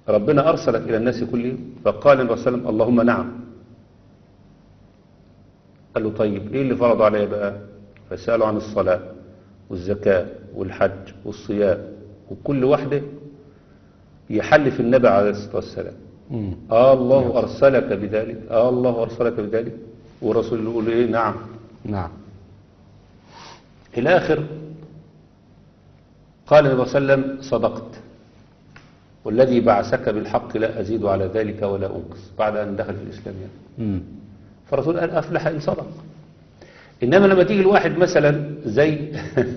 ربنا أرسلك إلى الناس كلهم فقال النبي صلى الله عليه وسلم اللهم نعم قال له طيب إيه اللي فرض عليه بقى فسألوا عن الصلاة والزكاة والحج والصيام وكل واحدة يحلف النبي عليه الصلاة والسلام مم. آه الله أرسلك بذلك آه الله أرسلك بذلك ورسول يقول إيه نعم نعم إلى آخر قال النبي صلى الله عليه وسلم صدقت والذي بعثك بالحق لا أزيد على ذلك ولا أنقص بعد أن دخل في الإسلام يعني مم. فالرسول قال أفلح إن صدق إنما لما تيجي الواحد مثلا زي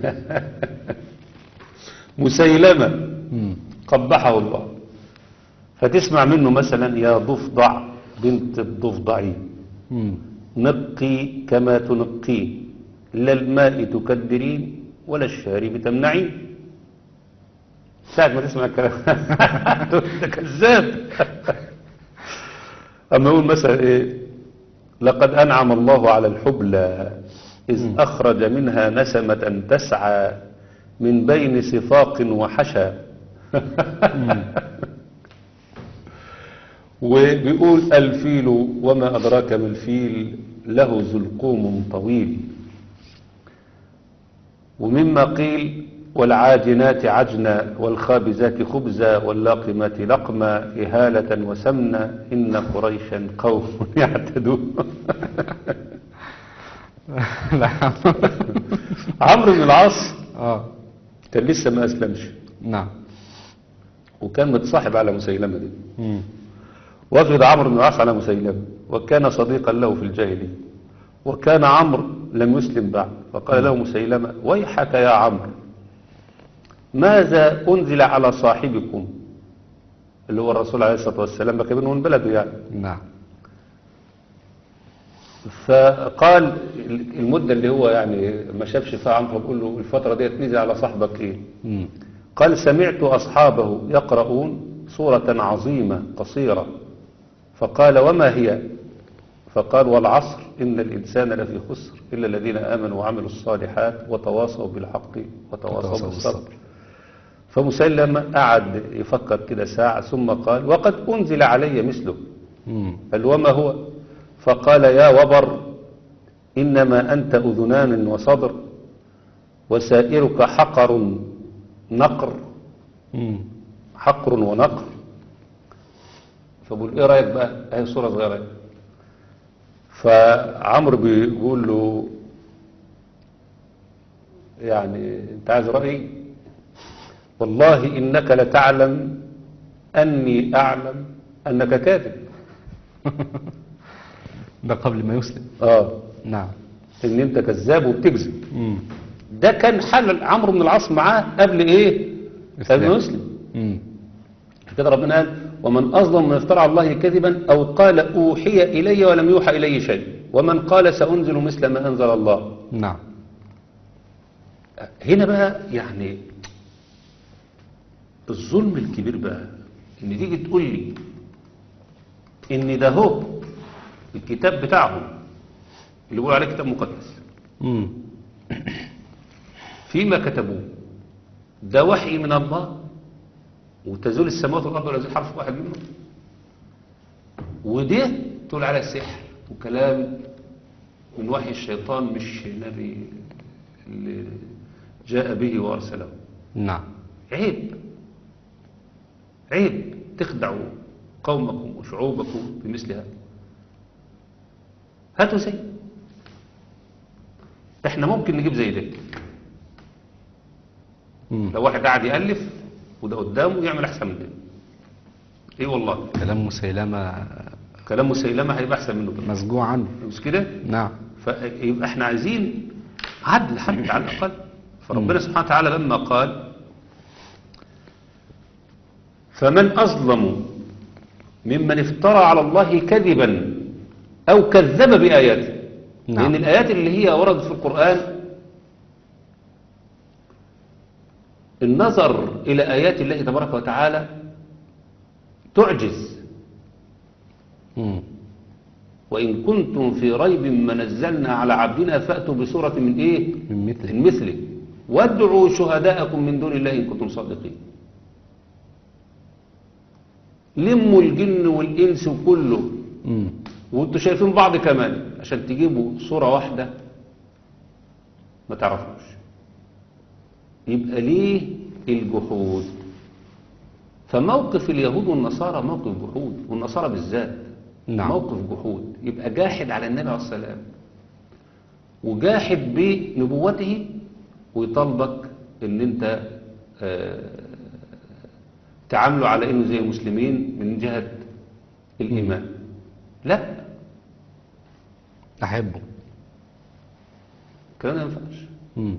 مسيلمة مم. قبحه الله فتسمع منه مثلا يا ضفدع بنت الضفدعي مم. نقي كما تنقين لا الماء تكدرين ولا الشارب تمنعين ساعة ما تسمع الكلام ده كذاب أما يقول مثلا إيه لقد أنعم الله على الحبلى إذ أخرج منها نسمة تسعى من بين صفاق وحشى وبيقول الفيل وما أدراك ما الفيل له زلقوم طويل ومما قيل والعاجنات عجنا والخابزات خبزا واللاقمات لقما إهالة وسمنا إن قريشا قوم يعتدون لا عمرو بن العاص اه كان لسه ما أسلمش نعم وكان متصاحب على مسيلمة دي مم. وفد عمرو بن العاص على مسيلمة وكان صديقا له في الجاهلية وكان عمرو لم يسلم بعد فقال له مسيلمة ويحك يا عمرو ماذا أنزل على صاحبكم اللي هو الرسول عليه الصلاة والسلام بقى منه من بلده يعني نعم فقال المدة اللي هو يعني ما شافش فيها عمرو بيقول له الفترة ديت نزل على صاحبك ايه مم. قال سمعت أصحابه يقرؤون سورة عظيمة قصيرة فقال وما هي فقال والعصر إن الإنسان لفي خسر إلا الذين آمنوا وعملوا الصالحات وتواصوا بالحق وتواصوا وتواصوا بالصبر بالصبر. فمسلم قعد يفكر كده ساعة ثم قال وقد أنزل علي مثله مم. قال وما هو فقال يا وبر إنما أنت أذنان وصدر وسائرك حقر نقر مم. حقر ونقر فبقول ايه رايك بقى اهي صوره صغيره اهي. فعمرو بيقول له يعني انت عايز رايي والله انك لتعلم اني اعلم انك كاذب ده قبل ما يسلم اه نعم ان انت كذاب وبتكذب مم. ده كان حل عمرو بن العاص معاه قبل ايه قبل ما يسلم مم. كده ربنا قال ومن أظلم من افترى على الله كذبا أو قال أوحي إلي ولم يوحى إلي شيء ومن قال سأنزل مثل ما أنزل الله نعم هنا بقى يعني الظلم الكبير بقى ان تيجي تقول لي ان ده هو الكتاب بتاعهم اللي بيقولوا عليه كتاب مقدس مم. فيما كتبوه ده وحي من الله وتزول السماوات والارض ولا يزول حرف واحد منهم وده تقول على سحر وكلام من وحي الشيطان مش النبي اللي جاء به وارسله نعم عيب عيب تخدعوا قومكم وشعوبكم بمثل هذا هاتوا زي احنا ممكن نجيب زي ده مم. لو واحد قاعد يألف وده قدامه يعمل أحسن من ده ايه والله كلام مسيلمة كلام مسيلمة هيبقى أحسن منه كمان مسجوع عنه مش كده نعم فيبقى احنا عايزين عدل حد على الأقل فربنا سبحانه وتعالى لما قال فمن أظلم ممن افترى على الله كذبا أو كذب بآياته نعم. لأن الآيات اللي هي وردت في القرآن النظر إلى آيات الله تبارك وتعالى تعجز مم. وإن كنتم في ريب ما نزلنا على عبدنا فأتوا بسورة من إيه؟ من مثله من مثله وادعوا شهداءكم من دون الله إن كنتم صادقين لموا الجن والإنس وكله مم. وانتوا شايفين بعض كمان عشان تجيبوا صورة واحدة ما تعرفوش يبقى ليه الجحود فموقف اليهود والنصارى موقف جحود والنصارى بالذات نعم. موقف جحود يبقى جاحد على النبي عليه السلام وجاحد بنبوته ويطالبك ان انت آه، تعامله على انه زي المسلمين من جهة الايمان لا أحبه الكلام ده ما ينفعش مم.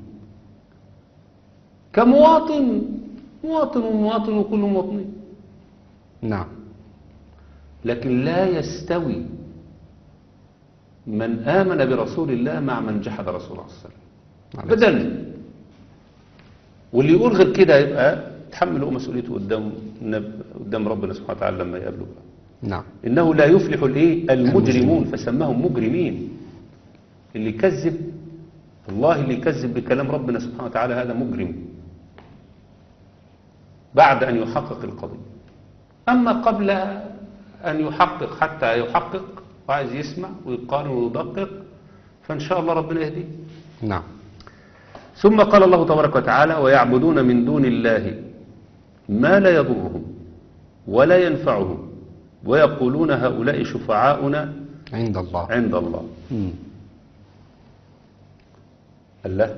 كمواطن مواطن ومواطن وكل مواطنين نعم لكن لا يستوي من آمن برسول الله مع من جحد رسول الله صلى الله عليه وسلم ابدا واللي يقول غير كده يبقى تحمل هو مسؤوليته قدام النب- قدام ربنا سبحانه وتعالى لما يقابله بقى. نعم انه لا يفلح الايه المجرمون فسماهم مجرمين اللي يكذب الله اللي يكذب بكلام ربنا سبحانه وتعالى هذا مجرم بعد ان يحقق القضيه اما قبل ان يحقق حتى يحقق وعايز يسمع ويقارن ويدقق فان شاء الله ربنا يهديه نعم ثم قال الله تبارك وتعالى ويعبدون من دون الله ما لا يضرهم ولا ينفعهم ويقولون هؤلاء شفعاؤنا عند الله عند الله مم. قال لا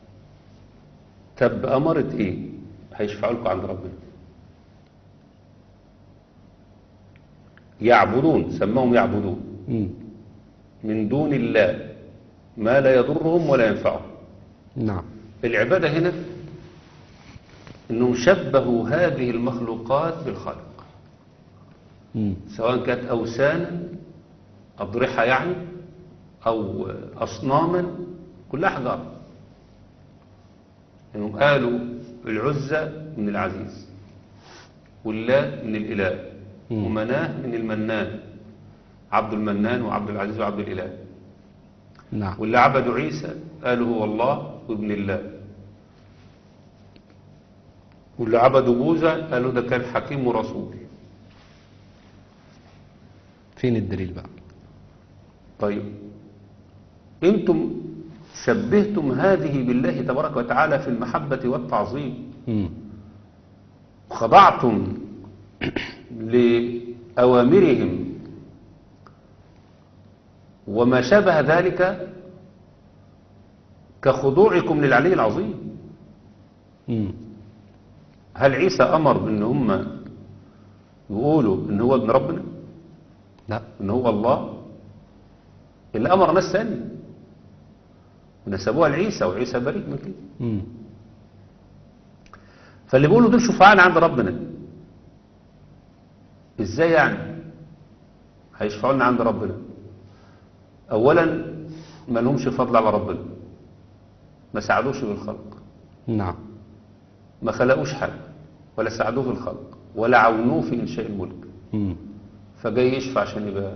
طب أمرت إيه هيشفعوا لكم عند ربنا يعبدون سماهم يعبدون مم. من دون الله ما لا يضرهم ولا ينفعهم نعم العبادة هنا انهم شبهوا هذه المخلوقات بالخالق مم. سواء كانت أوثانا أضرحة يعني أو أصناما كلها أحجار يعني قالوا العزة من العزيز والله من الإله مم. ومناه من المنان عبد المنان وعبد العزيز وعبد الإله نعم واللي عبدوا عيسى قالوا هو الله وابن الله واللي عبدوا بوذا قالوا ده كان حكيم ورسول فين الدليل بقى طيب انتم شبهتم هذه بالله تبارك وتعالى في المحبة والتعظيم مم. خضعتم لأوامرهم وما شابه ذلك كخضوعكم للعلي العظيم مم. هل عيسى أمر بأن هم يقولوا أن هو ابن ربنا لا أن هو الله اللي أمر ناس ثانية ونسبوها لعيسى وعيسى بريء من كده مم. فاللي بيقولوا دول شفعاء عند ربنا ازاي يعني هيشفعوا لنا عند ربنا اولا ما لهمش فضل على ربنا ما ساعدوش بالخلق نعم ما خلقوش حاجه ولا ساعدوه في الخلق ولا عاونوه في انشاء الملك مم. فجاي يشفع عشان يبقى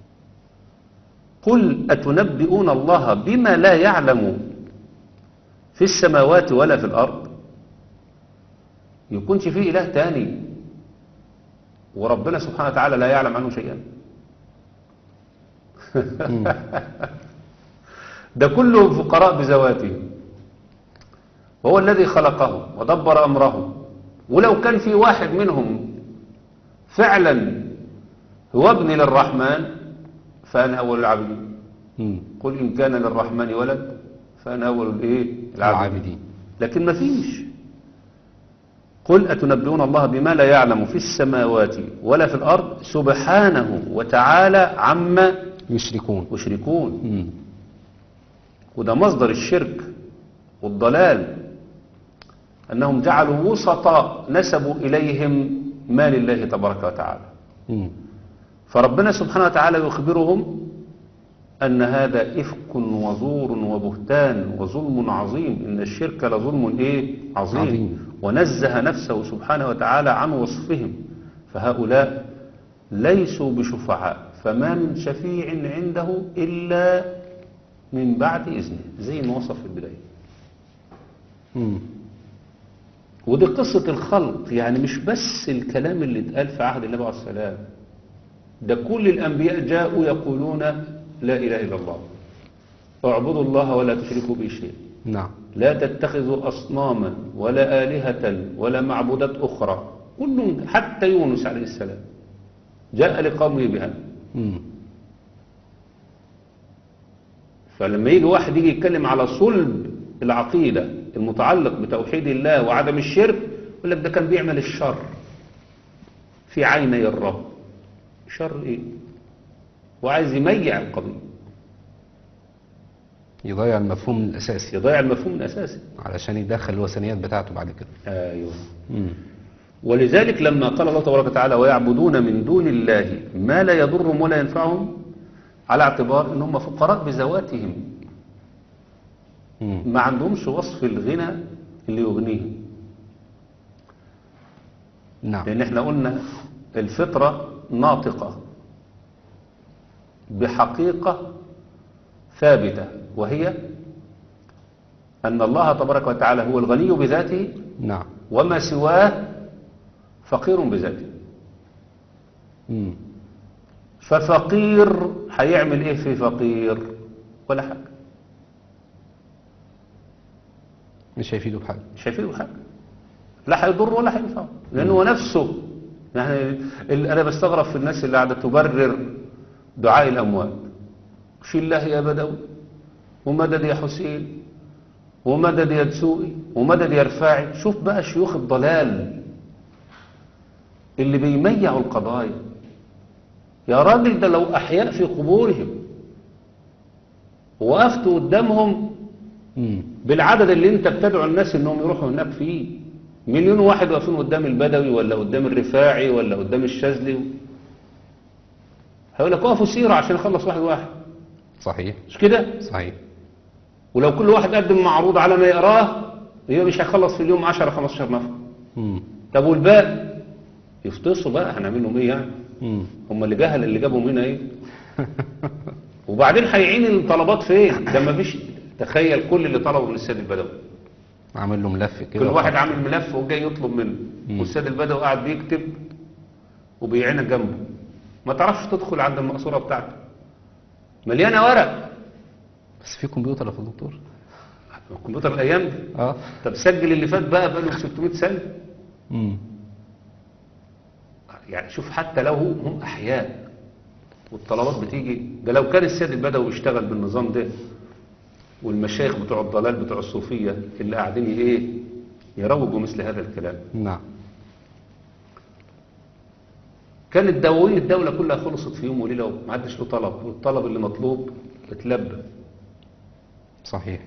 قل أتنبئون الله بما لا يعلم في السماوات ولا في الأرض يكونش فيه إله تاني وربنا سبحانه وتعالى لا يعلم عنه شيئا ده كلهم فقراء بذواته وهو الذي خلقهم ودبر أمرهم ولو كان في واحد منهم فعلا هو ابن للرحمن فأنا أول العابدين مم. قل إن كان للرحمن ولد فأنا أول الإيه العابدين لكن ما فيش قل أتنبئون الله بما لا يعلم في السماوات ولا في الأرض سبحانه وتعالى عما يشركون يشركون مم. وده مصدر الشرك والضلال أنهم جعلوا وسطاء نسبوا إليهم ما لله تبارك وتعالى مم. فربنا سبحانه وتعالى يخبرهم أن هذا إفك وزور وبهتان وظلم عظيم إن الشرك لظلم إيه عظيم, عظيم. ونزه نفسه سبحانه وتعالى عن وصفهم فهؤلاء ليسوا بشفعاء فما من شفيع عنده إلا من بعد إذنه زي ما وصف في البداية مم. ودي قصة الخلق يعني مش بس الكلام اللي اتقال في عهد النبي عليه السلام ده كل الأنبياء جاءوا يقولون لا إله إلا الله اعبدوا الله ولا تشركوا به شيئا نعم لا تتخذوا أصناما ولا آلهة ولا معبودات أخرى كل حتى يونس عليه السلام جاء لقومه بها مم. فلما يجي واحد يجي يتكلم على صلب العقيدة المتعلق بتوحيد الله وعدم الشرك يقول لك ده كان بيعمل الشر في عيني الرب شر ايه وعايز يميع القضية يضيع المفهوم الأساسي يضيع المفهوم الأساسي علشان يدخل الوثنيات بتاعته بعد كده ايوه مم. ولذلك لما قال الله تبارك وتعالى ويعبدون من دون الله ما لا يضرهم ولا ينفعهم على اعتبار ان هم فقراء بذواتهم مم. ما عندهمش وصف الغنى اللي يغنيهم نعم لان احنا قلنا الفطرة ناطقة بحقيقة ثابتة وهي أن الله تبارك وتعالى هو الغني بذاته نعم وما سواه فقير بذاته مم. ففقير هيعمل ايه في فقير ولا حاجة مش هيفيده بحاجة مش هيفيده حاجة لا هيضر ولا هينفعه لأنه هو نفسه يعني ال- أنا بستغرب في الناس اللي قاعدة تبرر دعاء الأموات شيل الله يا بدوي ومدد يا حسين ومدد يا دسوقي ومدد يا رفاعي شوف بقى شيوخ الضلال اللي بيميعوا القضايا يا راجل ده لو أحياء في قبورهم وقفت قدامهم مم. بالعدد اللي انت بتدعو الناس انهم يروحوا هناك فيه مليون واحد واقفين قدام البدوي ولا قدام الرفاعي ولا قدام الشاذلي هيقول لك اقفوا سيرة عشان يخلص واحد واحد صحيح مش كده صحيح ولو كل واحد قدم معروض على ما يقراه يبقى مش هيخلص في اليوم 10 15 نفر مم. طب والباقي يفتصوا بقى هنعمل لهم ايه يعني مم. هم اللي جهل اللي جابهم هنا ايه وبعدين هيعين الطلبات فين ده ما فيش تخيل كل اللي طلبوا من السيد البدوي عامل له ملف كده كل واحد عامل ملف وجاي يطلب منه مم. والسيد البدوي قاعد بيكتب وبيعينك جنبه ما تعرفش تدخل عند المقصورة بتاعته مليانة ورق بس في كمبيوتر يا فندم دكتور الكمبيوتر الايام دي اه طب سجل اللي فات بقى بقاله 600 سنة مم. يعني شوف حتى لو هم احياء والطلبات بتيجي ده لو كان السيد البدوي يشتغل بالنظام ده والمشايخ بتوع الضلال بتوع الصوفية اللي قاعدين ايه يروجوا مثل هذا الكلام نعم كانت دواوين الدولة كلها خلصت في يوم وليلة وما عادش له طلب والطلب اللي مطلوب اتلبى صحيح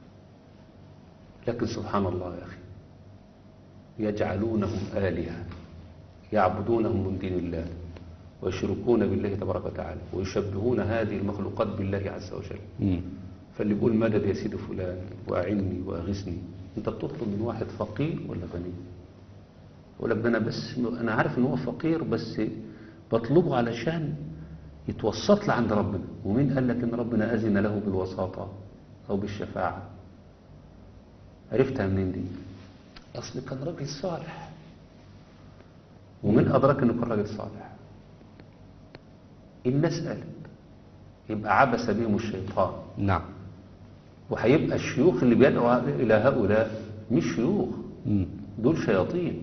لكن سبحان الله يا أخي يجعلونهم آلهة يعبدونهم من دين الله ويشركون بالله تبارك وتعالى ويشبهون هذه المخلوقات بالله عز وجل مم. فاللي بيقول مدد يا سيدي فلان وأعني وأغثني أنت بتطلب من واحد فقير ولا غني يقول لك ده أنا بس أنا عارف إن هو فقير بس بطلبه علشان يتوسط لي عند ربنا ومين قال لك إن ربنا أذن له بالوساطة أو بالشفاعة عرفتها منين دي أصل كان راجل صالح ومن أدرك إنه كان راجل صالح الناس قالت يبقى عبس بهم الشيطان نعم وهيبقى الشيوخ اللي بيدعوا إلى هؤلاء مش شيوخ مم. دول شياطين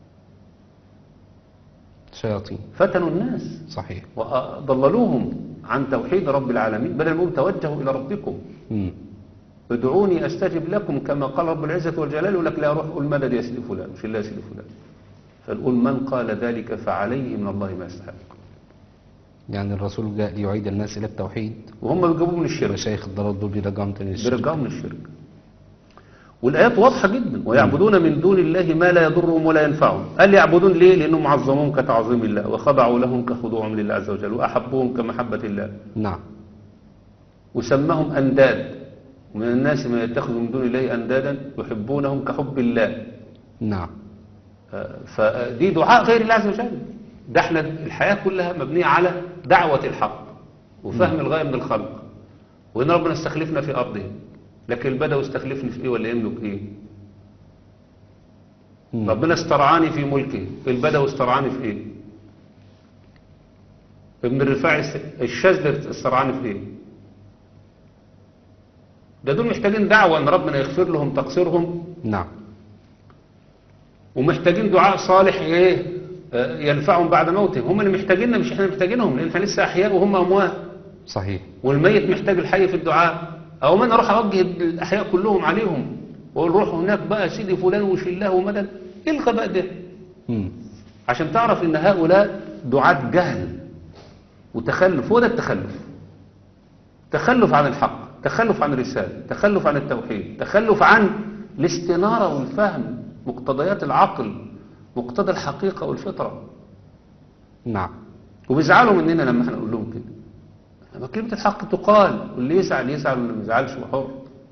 شياطين فتنوا الناس صحيح وضللوهم عن توحيد رب العالمين بدل ما يقولوا توجهوا إلى ربكم مم. ادعوني أستجب لكم كما قال رب العزة والجلال يقول لك لا روح قول مدد يا سيدي فلان مش الله يا سيدي فلان فنقول من قال ذلك فعليه من الله ما يستحق يعني الرسول جاء ليعيد الناس إلى التوحيد وهم بيجيبوا من الشرك مشايخ الضلال دول بيرجعهم تاني للشرك بيرجعوا من الشرك والآيات واضحة جدا ويعبدون من دون الله ما لا يضرهم ولا ينفعهم قال يعبدون ليه لأنهم عظموهم كتعظيم الله وخضعوا لهم كخضوعهم لله عز وجل وأحبوهم كمحبة الله نعم وسماهم أنداد ومن الناس من يتخذ من دون الله أندادا يحبونهم كحب الله نعم آه، فدي دعاء غير الله عز وجل ده احنا الحياة كلها مبنية على دعوة الحق وفهم الغاية من الخلق وإن ربنا استخلفنا في أرضه لكن البدوي استخلفني في إيه ولا يملك إيه مم. ربنا استرعاني في ملكه البدوي استرعاني في ايه ابن الرفاعي است- الشاذلي استرعاني في ايه ده دول محتاجين دعوة ان ربنا يغفر لهم تقصيرهم نعم ومحتاجين دعاء صالح ايه آه، ينفعهم بعد موتهم هم اللي محتاجيننا مش احنا محتاجينهم لان احنا لسه احياء وهم اموات صحيح والميت محتاج الحي في الدعاء او ما انا اروح اوجه الاحياء كلهم عليهم واقول روحوا هناك بقى سيدي فلان وشله ومدد ايه الغباء ده مم. عشان تعرف ان هؤلاء دعاة جهل وتخلف هو ده التخلف تخلف عن الحق تخلف عن الرسالة تخلف عن التوحيد تخلف عن الاستنارة والفهم مقتضيات العقل مقتضى الحقيقة والفطرة نعم وبيزعلوا مننا لما احنا نقول لهم كده لما كلمة الحق تقال واللي يزعل يزعل واللي ما يزعلش هو حر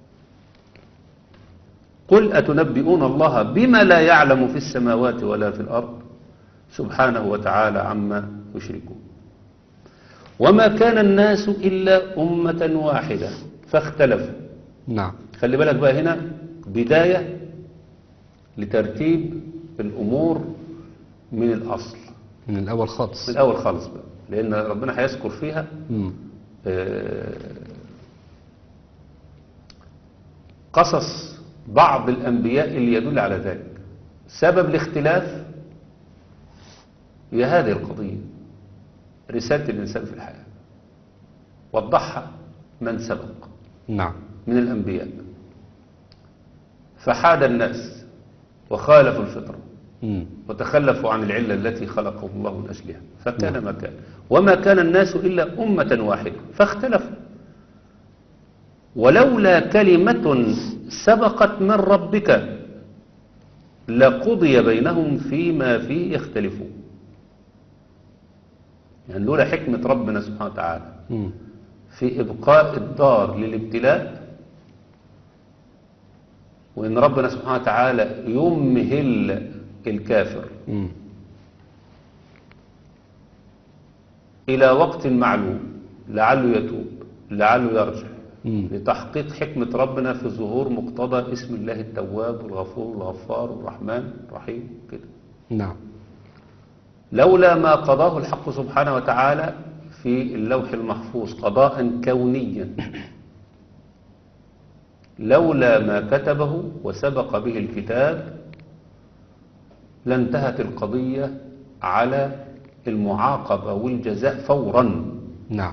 قل أتنبئون الله بما لا يعلم في السماوات ولا في الأرض سبحانه وتعالى عما يشركون وما كان الناس إلا أمة واحدة فاختلفوا نعم خلي بالك بقى هنا بداية لترتيب الأمور من الأصل من الأول من خالص الأول خالص بقى لأن ربنا هيذكر فيها مم. آه، قصص بعض الأنبياء اللي يدل على ذلك سبب الاختلاف هي هذه القضية رسالة الإنسان في الحياة وضحها من سبق نعم من الأنبياء فحاد الناس وخالفوا الفطرة مم. وتخلفوا عن العلة التي خلقهم الله من أجلها فكان نعم. ما كان وما كان الناس إلا أمة واحدة فاختلفوا ولولا كلمة سبقت من ربك لقضي بينهم فيما فيه يختلفون يعني لولا حكمة ربنا سبحانه وتعالى مم. في إبقاء الدار للابتلاء وإن ربنا سبحانه وتعالى يمهل الكافر مم. إلى وقت معلوم لعله يتوب لعله يرجع مم. لتحقيق حكمة ربنا في ظهور مقتضى اسم الله التواب والغفور الغفار الرحمن الرحيم كده نعم لولا ما قضاه الحق سبحانه وتعالى في اللوح المحفوظ قضاء كونيا لولا ما كتبه وسبق به الكتاب لانتهت القضية على المعاقبة والجزاء فورا نعم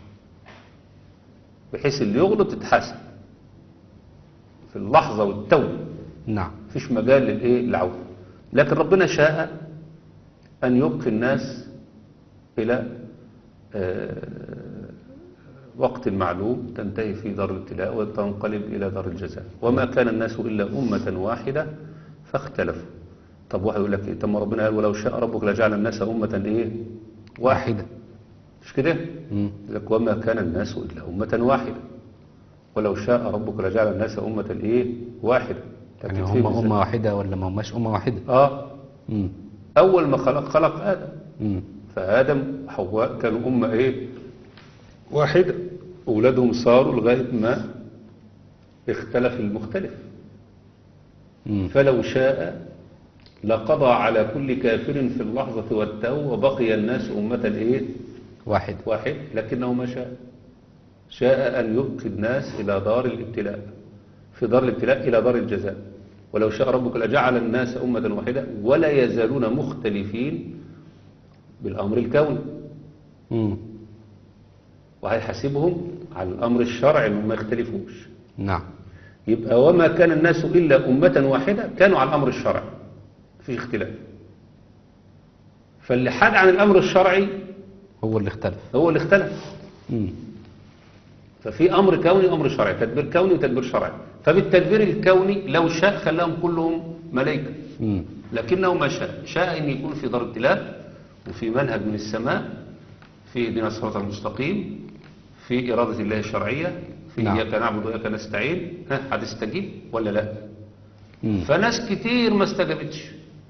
بحيث اللي يغلط يتحاسب في اللحظة والتو نعم مفيش مجال للايه العودة لكن ربنا شاء أن يبقي الناس إلى آه، وقت معلوم تنتهي في دار الابتلاء وتنقلب إلى دار الجزاء وما كان الناس إلا أمة واحدة فاختلفوا طب واحد يقول لك إيه طب ما ربنا قال ولو شاء ربك لجعل الناس أمة إيه واحدة مش كده مم. يقول لك وما كان الناس إلا أمة واحدة ولو شاء ربك لجعل الناس أمة إيه واحدة يعني لكن هم في أمة واحدة ولا ما هماش أمة واحدة آه مم. أول ما خلق خلق آدم مم. فآدم وحواء كانوا أمة إيه واحدة أولادهم صاروا لغاية ما اختلف المختلف مم. فلو شاء لقضى على كل كافر في اللحظة والتو وبقي الناس أمة إيه واحد واحد لكنه ما شاء شاء أن يبقي الناس إلى دار الابتلاء في دار الابتلاء إلى دار الجزاء ولو شاء ربك لجعل الناس أمة واحدة ولا يزالون مختلفين بالأمر الكوني مم. وهيحاسبهم على الأمر الشرعي أنهم ما يختلفوش نعم يبقى وما كان الناس إلا أمة واحدة كانوا على الأمر الشرعي في اختلاف فاللي حاد عن الأمر الشرعي هو اللي اختلف هو اللي اختلف مم. ففي أمر كوني وأمر شرعي تدبير كوني وتدبير شرعي فبالتدبير الكوني لو شاء خلاهم كلهم ملائكة مم. لكنه ما شاء شاء أن يكون في دار ابتلاء وفي منهج من السماء في دين الصراط المستقيم في إرادة الله الشرعية في نعم. إياك نعبد وإياك نستعين ها هتستجيب ولا لا مم. فناس كتير ما استجابتش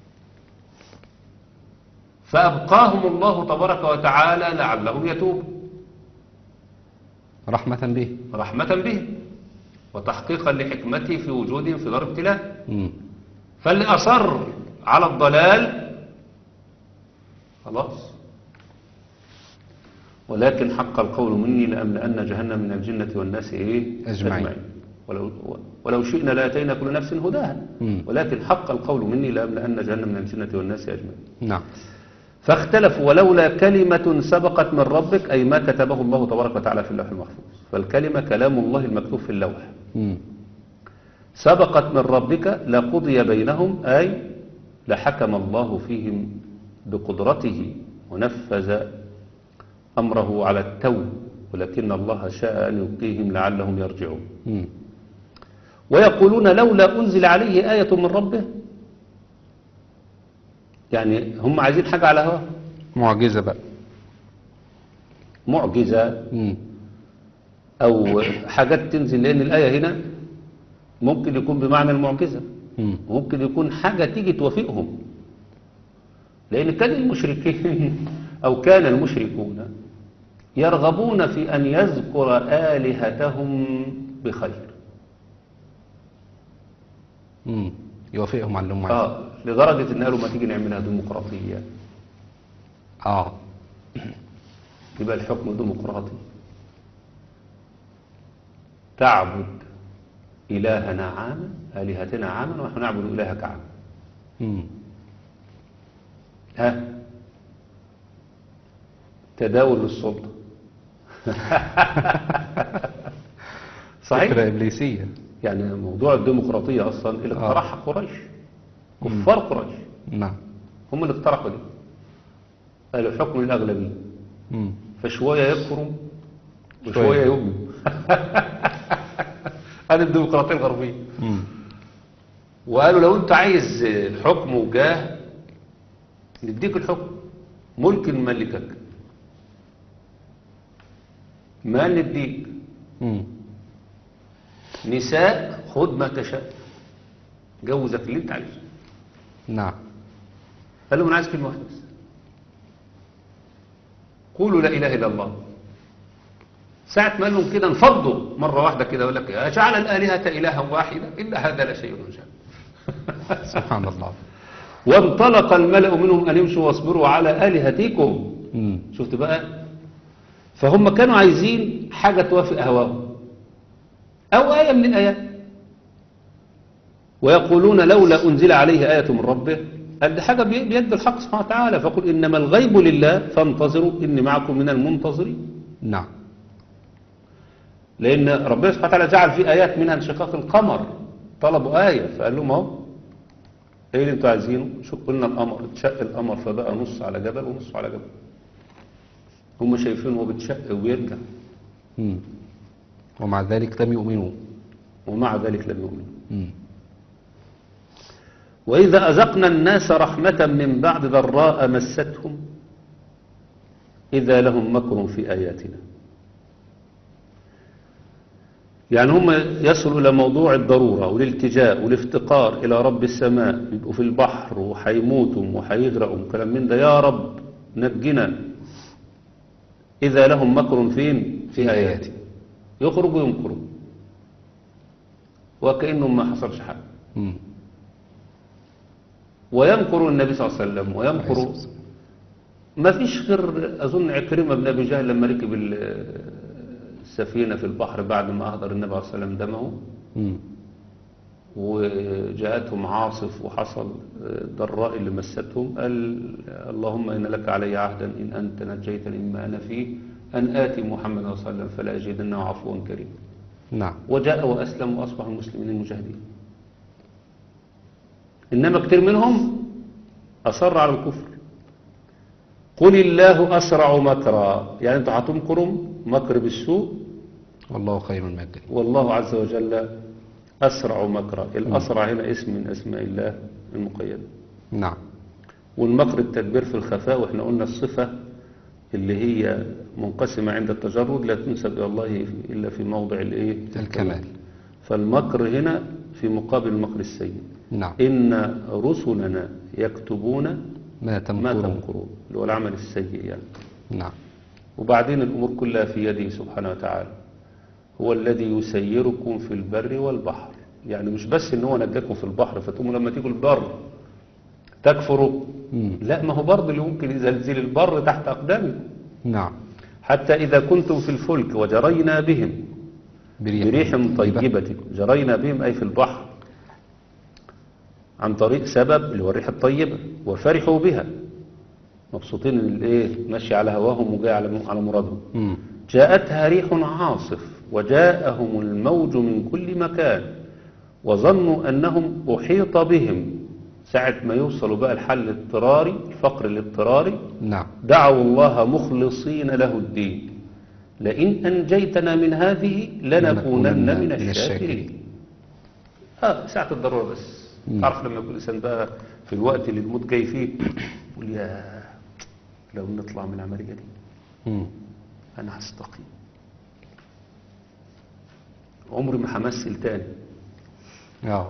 فأبقاهم الله تبارك وتعالى لعلهم يتوبوا رحمة به رحمة بهم وتحقيقا لحكمته في وجودهم في دار ابتلاء مم. فاللي أصر على الضلال خلاص ولكن حق القول مني لأملأن جهنم من الجنة والناس إيه أجمعين. ولو, ولو شئنا لأتينا كل نفس هداها مم. ولكن حق القول مني لأملأن جهنم من الجنة والناس أجمعين نعم فاختلفوا ولولا كلمة سبقت من ربك أي ما كتبه الله تبارك وتعالى في اللوح المحفوظ فالكلمة كلام الله المكتوب في اللوح مم. سبقت من ربك لقضي بينهم أي لحكم الله فيهم بقدرته ونفذ أمره على التو ولكن الله شاء أن يبقيهم لعلهم يرجعون مم. ويقولون لولا أنزل عليه آية من ربه يعني هم عايزين حاجة على هواه معجزة بقى معجزة مم. أو حاجات تنزل لأن الآية هنا ممكن يكون بمعنى المعجزة مم. ممكن يكون حاجة تيجي توافقهم لأن كان المشركين أو كان المشركون يرغبون في أن يذكر آلهتهم بخير مم. يوافقهم على اللي هم عايزينه. آه لدرجة إن قالوا ما تيجي نعملها ديمقراطية اه يبقى الحكم ديمقراطي تعبد إلهنا عاما آلهتنا عاما ونحن نعبد إلهك عاما مم. ها تداول للسلطة صحيح فكرة إبليسية يعني موضوع الديمقراطية أصلا اللي آه. اقترحها قريش كفار قريش نعم هم اللي اقترحوا دي قالوا حكم الأغلبية مم. فشوية يكفروا شوية. وشوية يؤمنوا هذه الديمقراطية الغربية مم. وقالوا لو انت عايز الحكم وجاه نديك الحكم ملك نملكك ما نديك مم. نساء خد ما تشاء جوزك اللي انت عايزه نعم قال لهم انا عايز كلمه واحده بس قولوا لا اله الا الله ساعة ما قال لهم كده انفضوا مرة واحدة كده يقول لك أجعل الآلهة إلها واحدة إلا هذا لشيء عجاب سبحان الله وانطلق الملأ منهم أن يمشوا واصبروا على آلهتكم مم. شفت بقى فهم كانوا عايزين حاجة توافق هواهم أو آية من الآيات ويقولون لولا أنزل عليه آية من ربه قال دي حاجة بي- بيد الحق سبحانه وتعالى فقل إنما الغيب لله فانتظروا إني معكم من المنتظرين نعم لأن ربنا سبحانه وتعالى جعل في آيات منها انشقاق القمر طلبوا آية فقال لهم اهو ايه اللي انتوا عايزينه شو قلنا القمر اتشق القمر فبقى نص على جبل ونص على جبل هم شايفينه هو بيتشق وبيرجع مم. ومع ذلك لم يؤمنوا ومع ذلك لم يؤمنوا مم. وإذا أذقنا الناس رحمة من بعد ضراء مستهم إذا لهم مكر في آياتنا يعني هم يصلوا إلى موضوع الضرورة والالتجاء والافتقار إلى رب السماء يبقوا في البحر وحيموتوا وحيغرقوا كلام من ده يا رب نجنا إذا لهم مكر فين في آياتي يخرجوا ينكروا وكأنهم ما حصلش حاجة مم. ويمكر النبي صلى الله عليه وسلم ويمكر عليه الصلاة ما فيش غير أظن عكرمة بن أبي جهل لما ركب ال- السفينة في البحر بعد ما أهدر النبي عليه الصلاة والسلام دمه مم. وجاءتهم عاصف وحصل ضراء اللي مستهم قال اللهم إن لك علي عهدا إن أنت نجيتني مما أنا فيه أن آتي محمد صلى الله عليه وسلم فلا أجدنه عفوا كريما نعم وجاء وأسلم وأصبح المسلمين المجاهدين إنما كتير منهم أصر على الكفر قل الله أسرع مكرا يعني أنتوا هتمكروا مكر بالسوء والله خير الماكرين والله عز وجل أسرع مكرا الأسرع هنا اسم من أسماء الله المقيدة نعم والمكر التدبير في الخفاء وإحنا قلنا الصفة اللي هي منقسمة عند التجرد لا تنسب إلى الله إلا في موضع الإيه الكمال فالمكر هنا في مقابل المكر السيء نعم إن رسلنا يكتبون ما ما تمكرون تمكرون اللي هو العمل السيء يعني نعم وبعدين الأمور كلها في يده سبحانه وتعالى هو الذي يسيركم في البر والبحر يعني مش بس ان هو نجاكم في البحر فتقوموا لما تيجوا البر تكفروا مم. لا ما هو برضه اللي ممكن يزلزل البر تحت أقدامكم نعم حتى إذا كنتم في الفلك وجرينا بهم بريح طيبة جرينا بهم أي في البحر عن طريق سبب اللي هو الريح الطيبة وفرحوا بها مبسوطين ان الايه ماشي على هواهم وجاي على على مرادهم مم. جاءتها ريح عاصف وجاءهم الموج من كل مكان وظنوا أنهم أحيط بهم ساعة ما يوصلوا بقى الحل الاضطراري الفقر الاضطراري نعم دعوا الله مخلصين له الدين لئن أنجيتنا من هذه لنكونن من الشاكرين آه ساعة الضرورة بس مم. تعرف لما يكون الإنسان بقى في الوقت اللي الموت جاي فيه يقول يا لو نطلع من العملية دي مم. أنا هستقيم عمري ما همثل تاني اه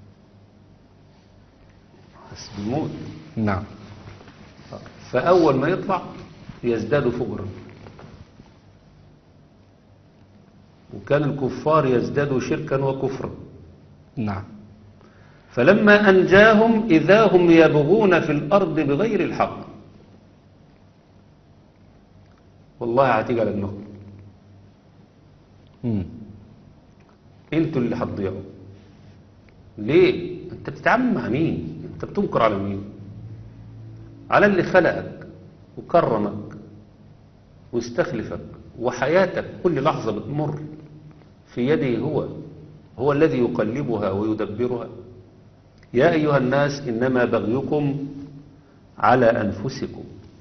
بس بالموت نعم فأول ما يطلع يزداد فجرا وكان الكفار يزدادوا شركا وكفرا نعم فلما أنجاهم إذا هم يبغون في الأرض بغير الحق والله هتيجي على دماغهم مم. انتوا اللي هتضيعوا ليه انت بتتعامل مع مين انت بتنكر على مين على اللي خلقك وكرمك واستخلفك وحياتك كل لحظة بتمر في يده هو هو الذي يقلبها ويدبرها يا أيها الناس إنما بغيكم على أنفسكم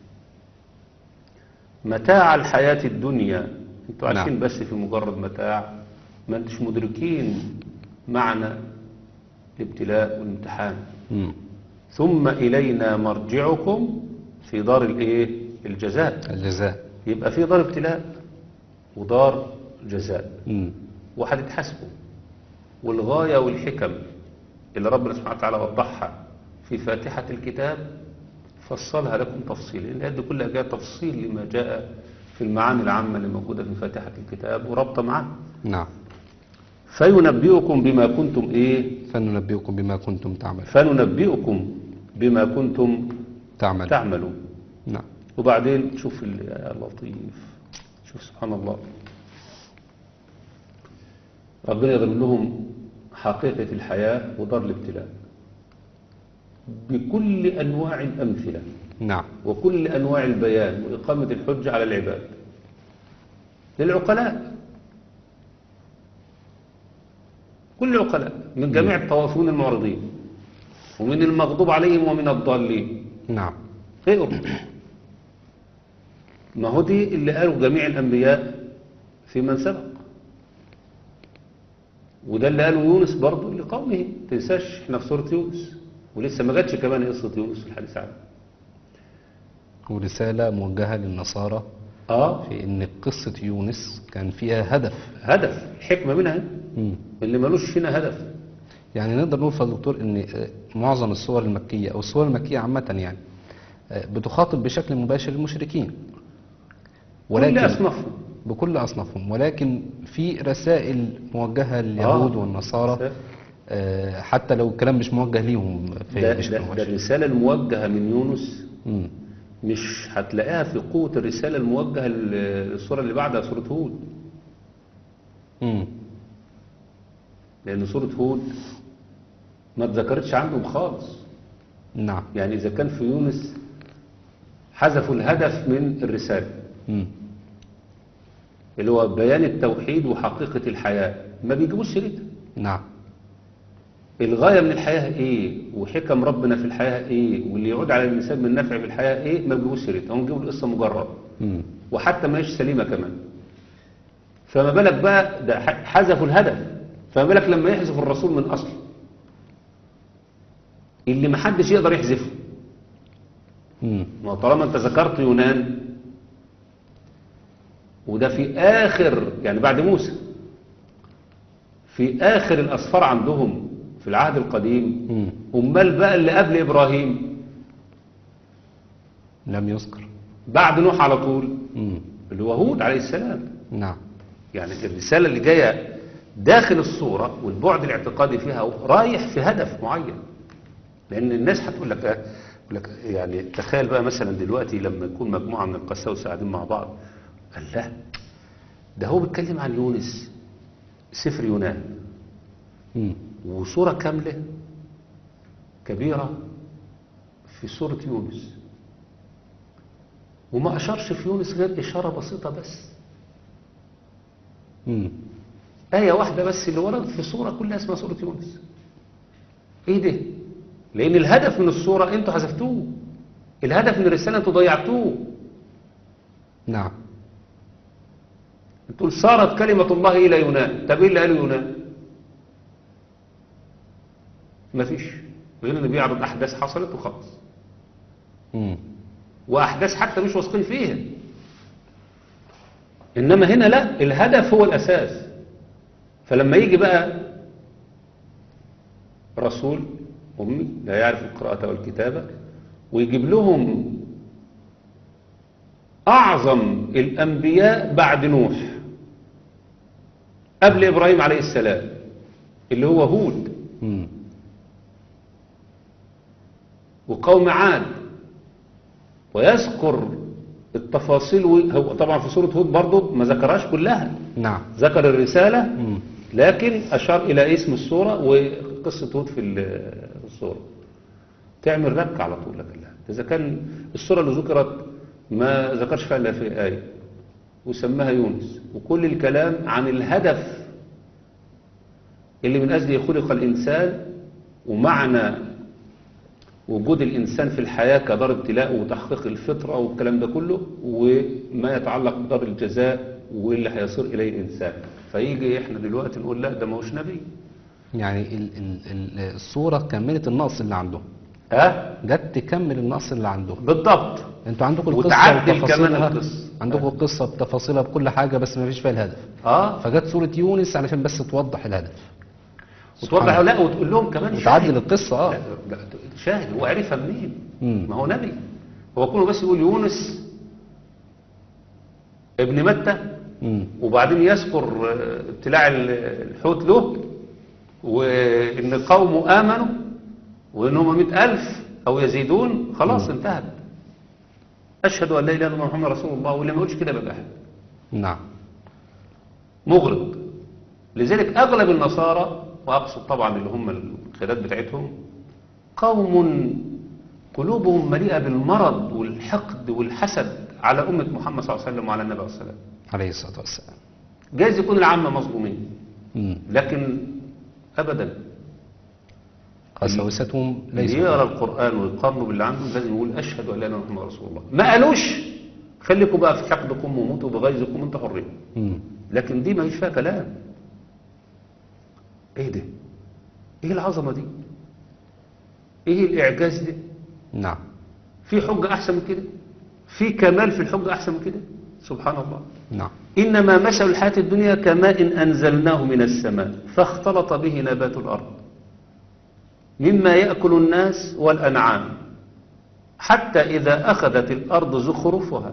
متاع الحياة الدنيا انتوا نعم. عايشين بس في مجرد متاع ما انتش مدركين معنى الابتلاء والامتحان مم. ثم إلينا مرجعكم في دار الايه الجزاء الجزاء يبقى في دار ابتلاء ودار جزاء مم. وهتتحاسبوا والغاية والحكم اللي ربنا سبحانه وتعالى وضحها في فاتحة الكتاب فصلها لكم تفصيلا لأن هذه كلها جاء تفصيل لما جاء في المعاني العامة اللي موجودة في فاتحة الكتاب وربط معاه نعم فينبئكم بما كنتم إيه فننبئكم بما كنتم تعملون فننبئكم بما كنتم تعمل تعملون نعم وبعدين شوف ال- يا لطيف شوف سبحان الله ربنا يضرب لهم حقيقة الحياة ودار الابتلاء بكل أنواع الأمثلة نعم وكل أنواع البيان وإقامة الحجة على العباد للعقلاء كل العقلاء من جميع الطوافون المعرضين ومن المغضوب عليهم ومن الضالين نعم غيره ما هو دي اللي قالوا جميع الأنبياء في من سبق وده اللي قاله يونس برضه لقومه تنساش احنا في سورة يونس ولسه ما جاتش كمان قصة يونس في الحديث عنه ورسالة موجهة للنصارى اه في ان قصة يونس كان فيها هدف هدف الحكمة منها مم. اللي ملوش فينا هدف يعني نقدر نقول فضل دكتور ان آه، معظم الصور المكية او الصور المكية عامة يعني آه، بتخاطب بشكل مباشر المشركين كل أصنافهم بكل أصنافهم ولكن في رسائل موجهة لليهود آه. والنصارى آه، حتى لو الكلام مش موجه ليهم في ده, بشكل ده, ده مباشر الرسالة الموجهة من يونس مم. مش هتلاقيها في قوة الرسالة الموجهة للصورة اللي بعدها سورة هود مم. لأن سورة هود ما اتذكرتش عندهم خالص نعم يعني إذا كان في يونس حذفوا الهدف من الرسالة مم. اللي هو بيان التوحيد وحقيقة الحياة ما بيجيبوش سيرتها نعم الغاية من الحياة ايه وحكم ربنا في الحياة ايه واللي يعود على الإنسان من نفع في الحياة ايه ما بيجيبوش سيرتها هم بيجيبوا القصة مجرد مم. وحتى ما هيش سليمة كمان فما بالك بقى ده ح- حذفوا الهدف فما بالك لما يحذف الرسول من أصل اللي محدش يقدر يحذفه مم. ما هو طالما انت ذكرت يونان وده في آخر يعني بعد موسى في آخر الأسفار عندهم في العهد القديم مم. أمال بقى اللي قبل إبراهيم لم يذكر بعد نوح على طول مم. اللي هو هود عليه السلام نعم يعني الرسالة اللي جاية داخل الصورة والبعد الاعتقادي فيها رايح في هدف معين لان الناس هتقول لك آه، يقول لك يعني تخيل بقى مثلا دلوقتي لما يكون مجموعه من القساوسه قاعدين مع بعض قال لا ده هو بيتكلم عن يونس سفر يونان مم. وصوره كامله كبيره في سوره يونس وما اشارش في يونس غير اشاره بسيطه بس مم. آية واحدة بس اللي وردت في الصورة كلها اسمها سورة يونس ايه ده لان الهدف من الصورة انتوا حذفتوه الهدف من الرسالة انتوا ضيعتوه نعم تقول صارت كلمة الله إلى يونان طب ايه اللي قاله يونان مفيش غير انه بيعرض احداث حصلت وخلاص مم. واحداث حتى مش واثقين فيها انما هنا لا الهدف هو الاساس فلما يجي بقى رسول امي لا يعرف القراءه والكتابه ويجيب لهم اعظم الانبياء بعد نوح قبل ابراهيم عليه السلام اللي هو هود مم. وقوم عاد ويذكر التفاصيل و- هو طبعا في سورة هود برضه ما ذكرهاش كلها نعم ذكر الرسالة مم. لكن أشار إلى اسم السورة وقصة هود في ال- السورة تعمل ربك على طول لك الله إذا كان السورة اللي ذكرت ما ذكرش فيها إلا في آية وسماها يونس وكل الكلام عن الهدف اللي من أجله خلق الإنسان ومعنى وجود الإنسان في الحياة كدار ابتلاء وتحقيق الفطرة والكلام ده كله وما يتعلق بدار الجزاء واللي هيصير إليه الإنسان فيجي إحنا دلوقتي نقول لا ده ما هوش نبي يعني ال ال ال الصورة كملت النقص اللي عندهم ها جت تكمل النقص اللي عندهم بالضبط انتوا عندكم القصة وتعدل بتفاصيلها كمان القصة. عندكم القصة بتفاصيلها بكل حاجة بس ما فيش فيها الهدف اه فجت سورة يونس علشان بس توضح الهدف وتوضح لا وتقول لهم كمان وتعدل شاهد القصة اه لا، لا، شاهد هو عرفها منين مم. ما هو نبي هو كله بس يقول يونس ابن متى مم. وبعدين يذكر آه، ابتلاع ال- الحوت له وإن قومه آمنوا وإنهم مئة ألف أو يزيدون خلاص انتهت أشهد أن لا إله إلا الله محمد رسول الله واللي ما يقولش كده بقى أحد نعم مغرض لذلك أغلب النصارى وأقصد طبعا اللي هم القيادات بتاعتهم قوم قلوبهم مليئة بالمرض والحقد والحسد على أمة محمد صلى الله عليه وسلم وعلى النبي عليه الصلاة والسلام عليه الصلاة والسلام جايز يكون العامة مظلومين مم. لكن أبدا قساوستهم اللي ليس يقرأ القرآن ويقارنه باللي عنده لازم يقول أشهد أن لا إله إلا الله محمد رسول الله ما قالوش خليكم بقى في حقدكم وموتوا بغيظكم انت حرين مم. لكن دي ما هيش فيها كلام ايه ده ايه العظمة دي ايه الاعجاز ده نعم في حجة احسن من كده في كمال في الحجة احسن من كده سبحان الله نعم إنما مثل الحياة الدنيا كماء أنزلناه من السماء فاختلط به نبات الأرض مما يأكل الناس والأنعام حتى إذا أخذت الأرض زخرفها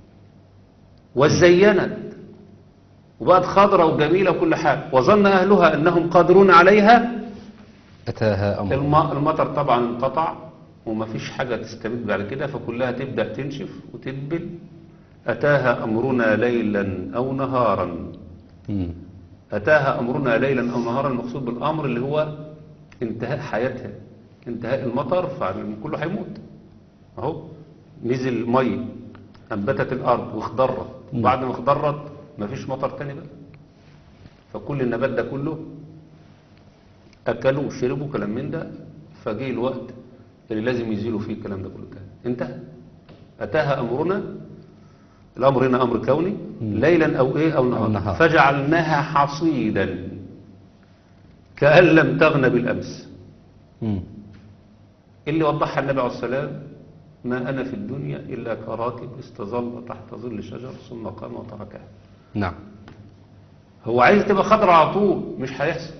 وزينت وبقت خضرة وجميلة وكل حاجة وظن أهلها أنهم قادرون عليها أتاها أمر الم- المطر طبعا انقطع وما فيش حاجة تستمد بعد كده فكلها تبدأ تنشف وتدبل أتاها أمرنا ليلا أو نهارا مم. أتاها أمرنا ليلا أو نهارا المقصود بالأمر اللي هو انتهاء حياتها انتهاء المطر فكله هيموت أهو نزل مي أنبتت الأرض واخضرت مم. بعد ما اخضرت مفيش مطر تاني بقى فكل النبات ده كله أكلوا وشربوا كلام من ده فجه الوقت اللي لازم يزيلوا فيه الكلام ده كله تاني انتهى أتاها أمرنا الأمر هنا أمر كوني ليلا أو إيه أو نهار, أو نهار. فجعلناها حصيدا كأن لم تغن بالأمس مم. اللي وضحها النبي عليه السلام ما أنا في الدنيا إلا كراكب استظل تحت ظل شجر ثم قام وتركها نعم هو عايز تبقى خضرة على طول مش هيحصل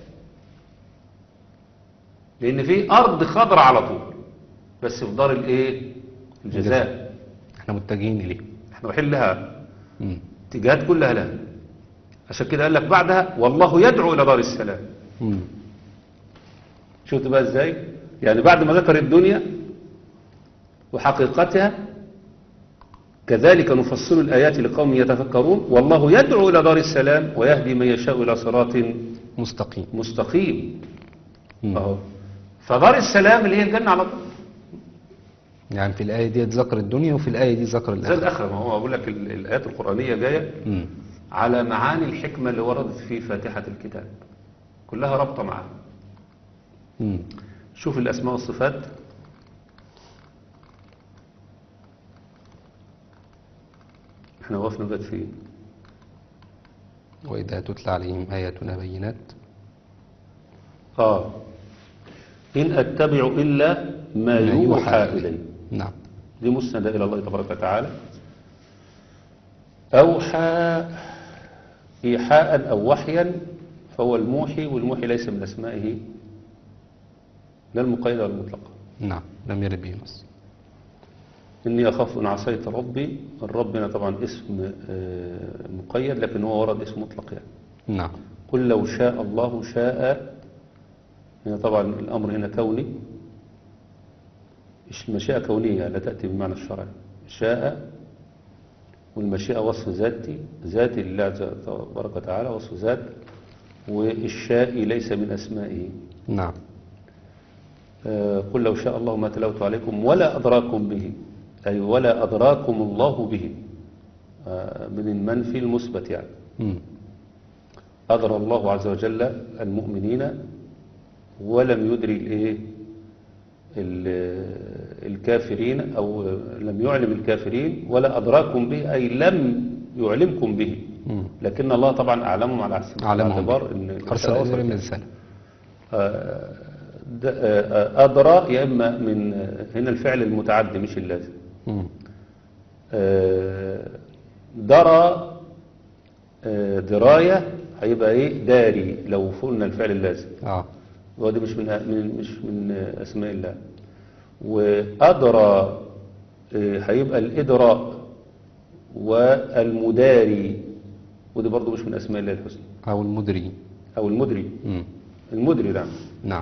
لأن في أرض خضرة على طول بس في دار الإيه الجزاء احنا متجهين إليه احنا رايحين لها مم. اتجاهات كلها لها عشان كده قال لك بعدها والله يدعو إلى دار السلام مم. شفت بقى ازاي يعني بعد ما ذكر الدنيا وحقيقتها كذلك نفصل الآيات لقوم يتفكرون والله يدعو إلى دار السلام ويهدي من يشاء إلى صراط مستقيم مستقيم مم. أهو فدار السلام اللي هي الجنة على طول يعني في الآية دي ذكر الدنيا وفي الآية دي ذكر زي الآخرة الآخرة ما هو أقول لك ال- الآيات القرآنية جاية مم. على معاني الحكمة اللي وردت في فاتحة الكتاب كلها رابطة معاها مم. شوف الأسماء والصفات احنا وقفنا بقى فين وإذا تتلى عليهم آياتنا بينات اه إن أتبع إلا ما يوحى إلي نعم دي مسندة إلى الله تبارك وتعالى أوحى إيحاء أو وحيا فهو الموحي والموحي ليس من أسمائه لا المقيدة ولا المطلقة نعم لم يرد به نص إني أخاف إن عصيت ربي ربنا طبعا اسم آه، مقيد لكن هو ورد اسم مطلق يعني نعم قل لو شاء الله شاء هنا طبعا الأمر هنا كوني مش المشيئة كونية لا تأتي بالمعنى الشرعي شاء والمشيئة وصف ذاتي ذاتي لله تبارك وتعالى وصف ذات والشاء ليس من أسمائه نعم آه، قل لو شاء الله ما تلوت عليكم ولا أدراكم به أي ولا أدراكم الله به آه، من المنفي المثبت يعني مم. أدرى الله عز وجل المؤمنين ولم يدري الايه ال- الكافرين أو لم يعلم الكافرين ولا أدراكم به أي لم يعلمكم به مم. لكن الله طبعا أعلمهم على أحسن أعلمهم اعتبار به. إن أرسل الرسالة إليهم وصلت. رسالة آه، د- آه، أدرى يا إما من هنا الفعل المتعدي مش اللازم مم. آه، درى آه، دراية هيبقى ايه داري لو قلنا الفعل اللازم آه ودي مش من من- مش من اسماء الله وادرى آه، هيبقى الادراء والمداري ودي برضو مش من اسماء الله الحسنى أو المدري او المدري مم. المدري نعم نعم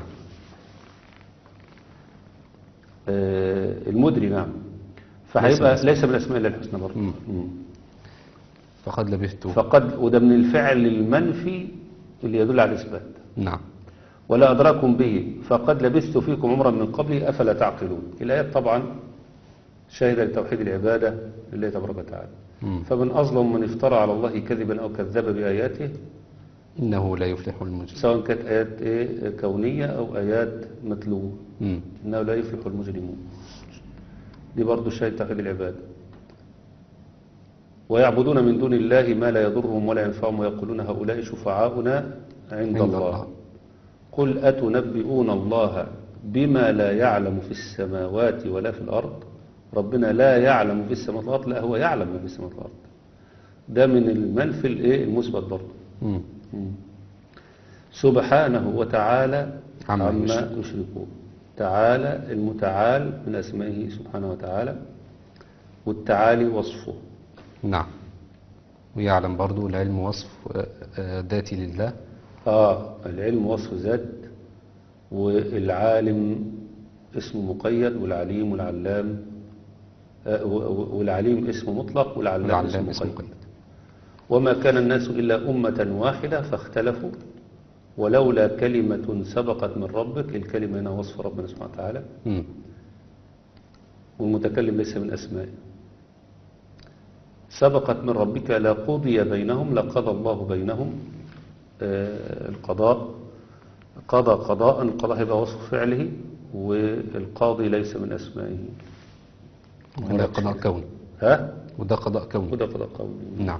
آه، المدري نعم فهيبقى ليس من اسماء الله الحسنى برضو مم. مم. فقد لبثت فقد وده من الفعل المنفي اللي يدل على الإثبات نعم ولا أدراكم به فقد لبثت فيكم عمرا من قبلي أفلا تعقلون الآيات طبعا شاهدة لتوحيد العبادة لله تبارك وتعالى مم. فمن أظلم من افترى على الله كذبا أو كذب بآياته إنه لا يفلح المجرم سواء كانت آيات إيه كونية أو آيات متلوة مم. إنه لا يفلح المجرمون دي برضو شاهد توحيد العبادة ويعبدون من دون الله ما لا يضرهم ولا ينفعهم ويقولون هؤلاء شفعاؤنا عند عند الله الله. قل أتنبئون الله بما لا يعلم في السماوات ولا في الأرض ربنا لا يعلم في السماوات والأرض لا هو يعلم ما في السماوات والأرض ده من المنفي الإيه المثبت برضه مم. مم. سبحانه وتعالى عما عما يشركون. يشركون تعالى المتعال من أسمائه سبحانه وتعالى والتعالي وصفه نعم ويعلم برضو العلم وصف آه، آه، ذاتي لله آه العلم وصف ذات والعالم اسم مقيد والعليم والعلام آه و- و- والعليم اسم مطلق والعلام, والعلام اسم اسم مقيد قيد وما كان الناس إلا أمة واحدة فاختلفوا ولولا كلمة سبقت من ربك الكلمة هنا وصف ربنا سبحانه وتعالى مم. والمتكلم ليس من أسمائه سبقت من ربك لقضي بينهم لقضى الله بينهم آه، القضاء قضى قضاء القضاء هيبقى وصف فعله والقاضي ليس من أسمائه وده قضاء كوني ها وده قضاء كوني وده قضاء قولي نعم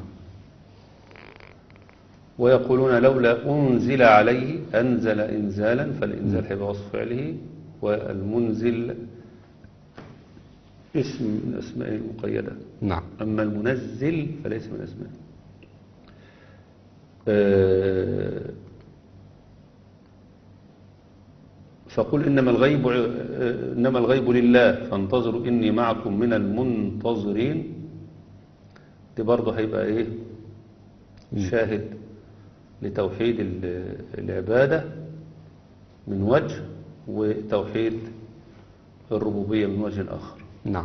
ويقولون لولا أنزل عليه أنزل إنزالا فالإنزال هيبقى وصف فعله والمنزل اسم من أسمائه المقيدة نعم أما المنزل فليس من أسمائه آه، فقل إنما الغيب آه، إنما الغيب لله فانتظروا إني معكم من المنتظرين دي برضه هيبقى إيه شاهد لتوحيد ال- العبادة من وجه وتوحيد الربوبية من وجه آخر نعم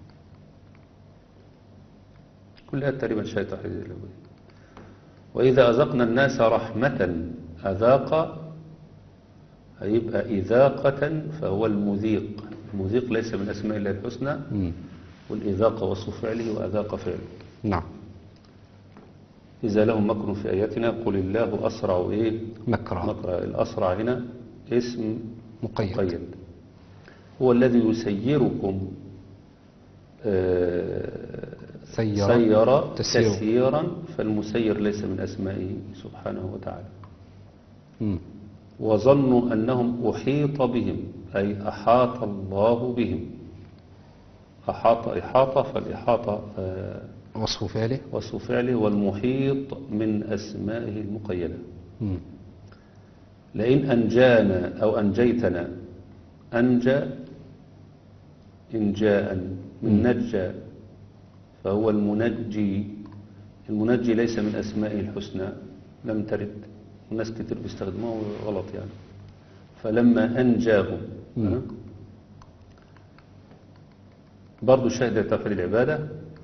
كلها تقريبا شيء توحيد الربوبية وإذا أذقنا الناس رحمة أذاق هيبقى إذاقة فهو المذيق المذيق ليس من أسماء الله الحسنى مم. والإذاقة وصف فعله وأذاق فعله نعم إذا لهم مكر في آياتنا قل الله أسرع إيه مكرا مكر الأسرع هنا اسم مقيد مقيد هو الذي يسيركم آه، سير سير تسير. تسيرا فالمسير ليس من أسمائه سبحانه وتعالى مم. وظنوا أنهم أحيط بهم أي أحاط الله بهم أحاط إحاطة فالإحاطة آه، وصف فعله وصف فعله والمحيط من أسمائه المقيدة مم. لئن أنجانا أو أنجيتنا أنجى إنجاء من نجى فهو المنجي المنجي ليس من أسمائه الحسنى لم ترد وناس كتير بيستخدموها غلط يعني فلما أنجاهم مم. ها؟ برضو شهد توحيد العبادة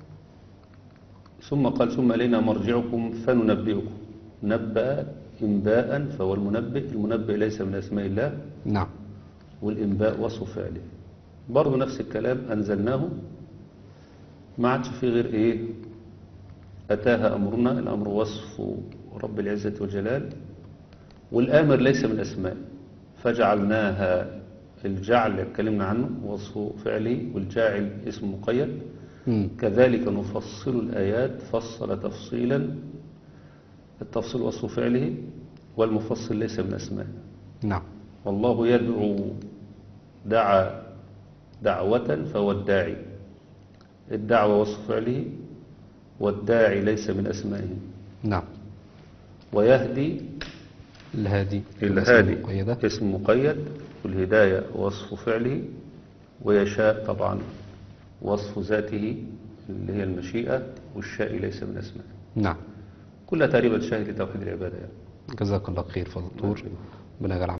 ثم قال ثم إلينا مرجعكم فننبئكم نبأ إنباء فهو المنبئ المنبئ ليس من أسماء الله نعم والإنباء وصف فعله برضو نفس الكلام أنزلناه ما عادش في غير إيه أتاها أمرنا الأمر وصف رب العزة والجلال والآمر ليس من أسماء فجعلناها الجعل اللي اتكلمنا عنه وصف فعله والجاعل اسم مقيد مم. كذلك نفصل الآيات فصل تفصيلا التفصيل وصف فعله والمفصل ليس من أسماء نعم والله يدعو دعا دعوة فهو الداعي الدعوة وصف فعله والداعي ليس من أسمائه نعم ويهدي الهادي الهادي مقيدة اسم مقيد والهداية وصف فعله ويشاء طبعا وصف ذاته اللي هي المشيئة والشاء ليس من أسمائه نعم كلها تقريبا شاهد لتوحيد العبادة يعني جزاك الله خير فضل الدكتور ربنا يجعل